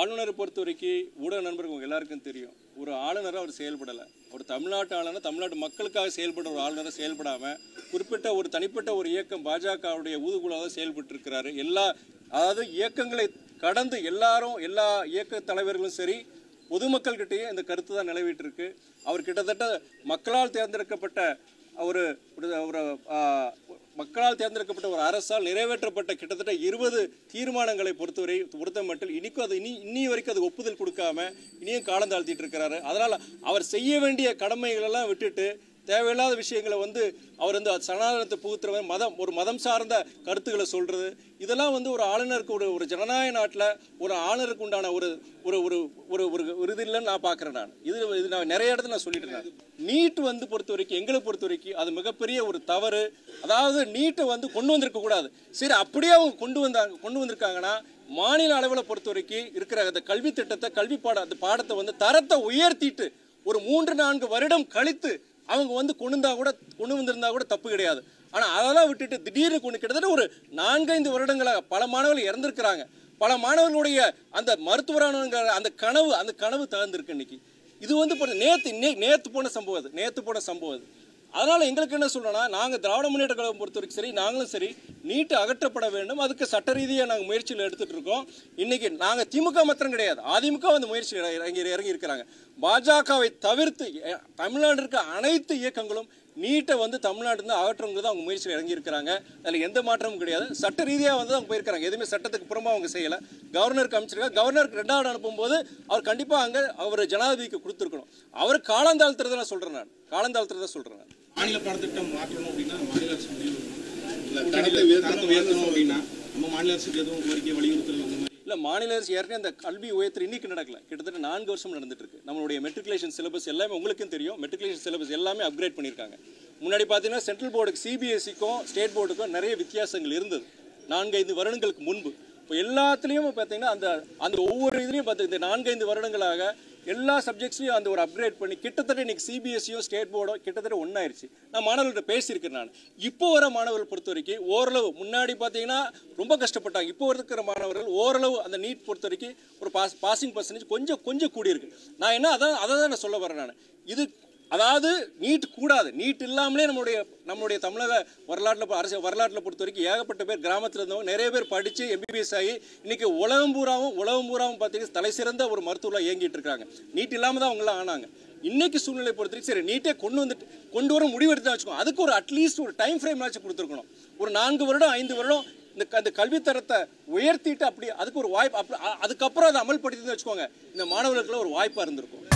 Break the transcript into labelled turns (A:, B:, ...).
A: ஆளுநரை பொறுத்த வரைக்கும் ஊடக நண்பர்கள் உங்க எல்லாருக்கும் தெரியும் ஒரு ஆளுநராக அவர் செயல்படலை ஒரு தமிழ்நாட்டு ஆளுநர் தமிழ்நாட்டு மக்களுக்காக செயல்படுற ஒரு ஆளுநராக செயல்படாமல் குறிப்பிட்ட ஒரு தனிப்பட்ட ஒரு இயக்கம் பாஜகவுடைய ஊதுகுழாக செயல்பட்டு இருக்கிறாரு எல்லா அதாவது இயக்கங்களை கடந்து எல்லாரும் எல்லா இயக்க தலைவர்களும் சரி பொதுமக்கள்கிட்டயே இந்த கருத்து தான் நிலவிட்டு இருக்கு அவர் கிட்டத்தட்ட மக்களால் தேர்ந்தெடுக்கப்பட்ட ஒரு ஒரு ஒரு, ஆ, மக்களால் தேர்ந்தெடுக்கப்பட்ட ஒரு அரசால் நிறைவேற்றப்பட்ட கிட்டத்தட்ட இருபது தீர்மானங்களை பொறுத்தவரை பொறுத்த மட்டும் இனிக்கும் அது இனி இன்னி வரைக்கும் அது ஒப்புதல் கொடுக்காம இனியும் காலம் தாழ்த்திட்டு இருக்கிறாரு அதனால அவர் செய்ய வேண்டிய கடமைகள் எல்லாம் விட்டுட்டு தேவையில்லாத விஷயங்களை வந்து அவர் வந்து சனாதனத்தை புகுத்துறவர் மதம் ஒரு மதம் சார்ந்த கருத்துக்களை சொல்றது இதெல்லாம் வந்து ஒரு ஆளுநருக்கு ஒரு ஒரு ஜனநாயக நாட்டில் ஒரு ஆளுநருக்கு உண்டான ஒரு ஒரு ஒரு ஒரு ஒரு ஒரு இது இல்லைன்னு நான் பார்க்குறேன் நான் இது இது நான் நிறைய இடத்துல நான் சொல்லிட்டு இருக்கேன் நீட் வந்து பொறுத்த வரைக்கும் எங்களை பொறுத்த வரைக்கும் அது மிகப்பெரிய ஒரு தவறு அதாவது நீட்டை வந்து கொண்டு வந்திருக்க கூடாது சரி அப்படியே அவங்க கொண்டு வந்தாங்க கொண்டு வந்திருக்காங்கன்னா மாநில அளவில் பொறுத்த வரைக்கும் இருக்கிற அந்த கல்வி திட்டத்தை கல்வி பாட அந்த பாடத்தை வந்து தரத்தை உயர்த்திட்டு ஒரு மூன்று நான்கு வருடம் கழித்து அவங்க வந்து கொண்டு வந்தா கூட கொண்டு வந்திருந்தா கூட தப்பு கிடையாது ஆனால் அதெல்லாம் விட்டுட்டு திடீர்னு கொண்டு கிட்டத்தட்ட ஒரு நான்கைந்து வருடங்களாக பல மாணவர்கள் இறந்திருக்கிறாங்க பல மாணவர்களுடைய அந்த மருத்துவரானங்கிற அந்த கனவு அந்த கனவு தகர்ந்திருக்கு இன்னைக்கு இது வந்து இப்போ நேற்று நே- நேத்து போன சம்பவம் அது நேத்து போன சம்பவம் அது அதனால எங்களுக்கு என்ன சொல்றோம்னா நாங்க திராவிட முன்னேற்ற கழகம் பொறுத்த வரைக்கும் சரி நாங்களும் சரி நீட்டு அகற்றப்பட வேண்டும் அதுக்கு சட்ட ரீதியாக நாங்கள் முயற்சியில் எடுத்துட்டு இருக்கோம் இன்னைக்கு நாங்க திமுக மாத்திரம் கிடையாது அதிமுக அந்த முயற்சி இறங்கி இறங்கி இருக்கிறாங்க பாஜகவை தவிர்த்து எ- தமிழ்நாடு இருக்க அனைத்து இயக்கங்களும் நீட்டை வந்து தமிழ்நாட்டிலிருந்து அகற்றவங்க அவங்க முயற்சியில் இறங்கி இருக்கிறாங்க அதில் எந்த மாற்றமும் கிடையாது சட்ட ரீதியாக வந்து அவங்க போயிருக்காங்க எதுவுமே சட்டத்துக்கு புறமா அவங்க செய்யலை கவர்னருக்கு அமைச்சிருக்காங்க கவர்னருக்கு ரெண்டாவது அனுப்பும்போது அவர் கண்டிப்பாக அங்கே அவர் ஜனாதிபதிக்கு கொடுத்துருக்கணும் அவர் காலந்தாழ்த்துறதை நான் சொல்கிறேன் நான் காலந்தாழ்த்துறதை சொல்கிறேன் நான்
B: மாநில பாடத்திட்டம் மாற்றணும் அப்படின்னா மாநில அரசு முடிவு எடுக்கணும். இல்ல
C: தரத்தை
B: தரத்தை
C: உயர்த்தணும்
B: தரத்தை உயர்த்தணும் அப்படின்னா நம்ம மாநில அரசுக்கு எதுவும் கோரிக்கை வலியுறுத்தல் அந்த மாதிரி
A: இல்லை மாநில அரசு ஏற்கனவே அந்த கல்வி உயர்த்து இன்னைக்கு நடக்கல கிட்டத்தட்ட நான்கு வருஷம் நடந்துட்டு இருக்கு நம்மளுடைய மெட்ரிகுலேஷன் சிலபஸ் எல்லாமே உங்களுக்கும் தெரியும் மெட்ரிகுலேஷன் சிலபஸ் எல்லாமே அப்கிரேட் பண்ணியிருக்காங்க முன்னாடி பார்த்தீங்கன்னா சென்ட்ரல் போர்டுக்கு சிபிஎஸ்சிக்கும் ஸ்டேட் போர்டுக்கும் நிறைய வித்தியாசங்கள் இருந்தது நான்கைந்து வருடங்களுக்கு முன்பு இப்போ எல்லாத்துலேயும் பார்த்தீங்கன்னா அந்த அந்த ஒவ்வொரு இதுலேயும் பார்த்து இந்த நான்கைந்து வருடங்களாக எல்லா சப்ஜெக்ட்ஸையும் அந்த ஒரு அப்கிரேட் பண்ணி கிட்டத்தட்ட இன்னைக்கு சிபிஎஸ்சியும் ஸ்டேட் போர்டும் கிட்டத்தட்ட ஒன்றாயிருச்சு நான் மாணவர்கள்ட்ட பேசியிருக்கேன் நான் இப்போ வர மாணவர்கள் பொறுத்த வரைக்கும் ஓரளவு முன்னாடி பார்த்தீங்கன்னா ரொம்ப கஷ்டப்பட்டாங்க இப்போ இருக்கிற மாணவர்கள் ஓரளவு அந்த நீட் பொறுத்த வரைக்கும் ஒரு பாஸ் பாசிங் பர்சன்டேஜ் கொஞ்சம் கொஞ்சம் கூடியிருக்கு நான் என்ன அதான் அதை தான் நான் சொல்ல வரேன் நான் இது அதாவது நீட் கூடாது நீட் இல்லாமலே நம்மளுடைய நம்மளுடைய தமிழக வரலாற்றில் அரசு வரலாற்றில் பொறுத்த வரைக்கும் ஏகப்பட்ட பேர் கிராமத்தில் இருந்தவங்க நிறைய பேர் படித்து எம்பிபிஎஸ் ஆகி இன்னைக்கு உலகம் பூராவும் உலகம் பூராவும் பார்த்தீங்கன்னா தலை சிறந்த ஒரு மருத்துவராக இயங்கிட்டு இருக்காங்க நீட் இல்லாமல் தான் அவங்களாம் ஆனாங்க இன்னைக்கு சூழ்நிலை பொறுத்த வரைக்கும் சரி நீட்டே கொண்டு வந்துட்டு கொண்டு வர முடிவெடுத்து வச்சுக்கோங்க அதுக்கு ஒரு அட்லீஸ்ட் ஒரு டைம் ஃப்ரேம் ஆச்சு கொடுத்துருக்கணும் ஒரு நான்கு வருடம் ஐந்து வருடம் இந்த க- இந்த கல்வித்தரத்தை உயர்த்திட்டு அப்படி அதுக்கு ஒரு வாய்ப்பு அப்படி அ- அதுக்கப்புறம் அதை அமல்படுத்தி வச்சுக்கோங்க இந்த மாணவர்களுக்குள்ள ஒரு வாய்ப்பாக இருந்திருக்கும்